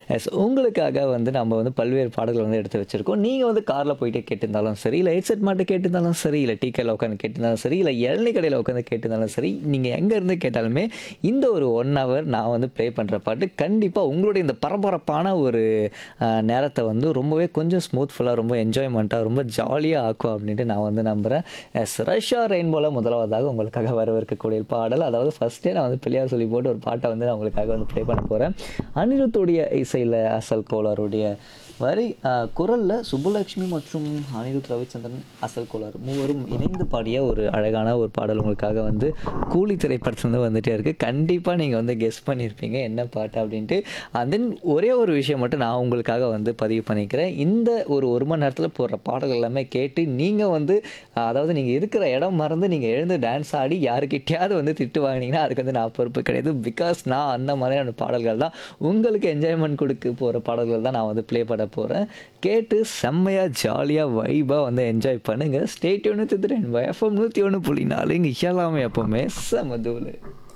S உங்களுக்காக வந்து நம்ம வந்து பல்வேறு பாடல்கள் வந்து எடுத்து வச்சிருக்கோம் நீங்கள் வந்து காரில் போயிட்டு கேட்டிருந்தாலும் சரி இல்லை ஹெட்செட் மாட்டு கேட்டிருந்தாலும் சரி இல்லை டீ கடையில் உட்காந்து கேட்டிருந்தாலும் சரி இல்லை இளநீ கடையில் உட்காந்து கேட்டிருந்தாலும் சரி நீங்கள் எங்கே இருந்து கேட்டாலுமே இந்த ஒரு ஒன் ஹவர் நான் வந்து ப்ளே பண்ணுற பாட்டு கண்டிப்பாக உங்களுடைய இந்த பரபரப்பான ஒரு அஹ், நேரத்தை வந்து ரொம்பவே கொஞ்சம் ஸ்மூத்ஃபுல்லாக ரொம்ப என்ஜாய்மெண்ட்டாக ரொம்ப ஜாலியாக ஆக்கும் அப்படின்ட்டு நான் வந்து நம்புகிறேன் எஸ் ரஷ்யா ரெயின்போல முதலாவதாக உங்களுக்காக வரவிருக்கக்கூடிய பாடல் அதாவது ஃபஸ்ட்டே நான் வந்து பிள்ளையார் சொல்லி போட்டு ஒரு பாட்டை வந்து நான் உங்களுக்காக வந்து ப்ளே பண்ண போகிறேன் அனிருத்துடைய இசையில் அசல் கோளாருடைய வரி குரலில் சுப்புலட்சுமி மற்றும் அனிருத் ரவிச்சந்திரன் அசல் கோளார் மூவரும் இணைந்து பாடிய ஒரு அழகான ஒரு பாடல் உங்களுக்காக வந்து கூலி திரைப்படத்துலேருந்து வந்துட்டே இருக்குது கண்டிப்பாக நீங்கள் வந்து கெஸ் பண்ணியிருப்பீங்க என்ன பாட்டு அப்படின்ட்டு அண்ட் தென் ஒரே ஒரு விஷயம் மட்டும் நான் உங்களுக்காக வந்து பதிவு பண்ணிக்கிறேன் இந்த ஒரு ஒரு மணி நேரத்தில் போடுற பாடல்கள் எல்லாமே கேட்டு நீங்கள் வந்து அஹ், அதாவது நீங்கள் இருக்கிற இடம் மறந்து நீங்கள் எழுந்து டான்ஸ் ஆடி யாருக்கிட்டையாவது வந்து திட்டு வாங்கினீங்கன்னா அதுக்கு வந்து நான் பொறுப்பு கிடையாது பிகாஸ் நான் அந்த மாதிரியான பாடல்கள் தான் உங்களுக்கு என்ஜாய்மெண்ட் கொடுக்க போகிற பாடல்கள் தான் நான் வந்து ப்ளே பண்ண போகிறேன் கேட்டு செம்மையாக ஜாலியாக வைபாக வந்து என்ஜாய் பண்ணுங்கள் ஸ்டேட் ஒன்று தித்துறேன் எஃப்எம் நூற்றி ஒன்று புள்ளி நாலு இங்கே எல்லாமே எப்போவுமே செம தூள்